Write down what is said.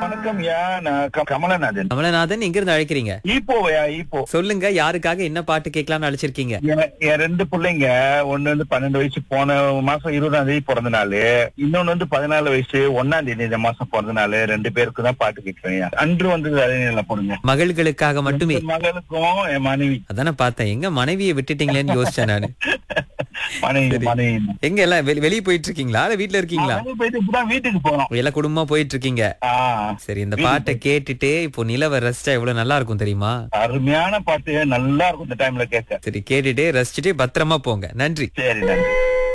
வணக்கம் யா நான் க- கமலநாதன் கமலநாதன் எங்க இருந்து அழைக்கிறீங்க ஈப்போயா ஈப்போ சொல்லுங்க யாருக்காக என்ன பாட்டு கேட்கலாம்னு அழைச்சிருக்கீங்க என் என் ரெண்டு பிள்ளைங்க ஒண்ணு வந்து பன்னெண்டு வயசு போன மாசம் இருபதாம் தேதி பிறந்த நாள் இன்னொன்னு வந்து பதினாலு வயசு ஒன்னாம் தேதி இந்த மாசம் பிறந்த நாள் ரெண்டு பேருக்கு தான் பாட்டு கேட்கிறேன் அன்று வந்து அதே நிலை போடுங்க மகள்களுக்காக மட்டுமே என் மகளுக்கும் என் மனைவி அதானே பார்த்தேன் எங்க மனைவியை விட்டுட்டீங்களேன்னு யோசிச்சேன் நானு மனைவி மனைவி எங்க எல்லாம் வெளி- வெளிய போயிட்டு இருக்கீங்களா இல்ல வீட்ல இருக்கீங்களா மனைவி போயிட்டு இப்பதான் வீட்டுக்கு போறோம் எல்லா குடும்பமா போயிட்டு இருக்கீங்க ஆ, சரி இந்த பாட்டை கேட்டுட்டு இப்போ நிலவ ரசிச்சா எவ்வளவு நல்லா இருக்கும் தெரியுமா அருமையான பாட்டு நல்லா இருக்கும் இந்த டைம்ல கேட்க சரி கேட்டுட்டு ரசிச்சுட்டு பத்திரமா போங்க நன்றி சரி நன்றி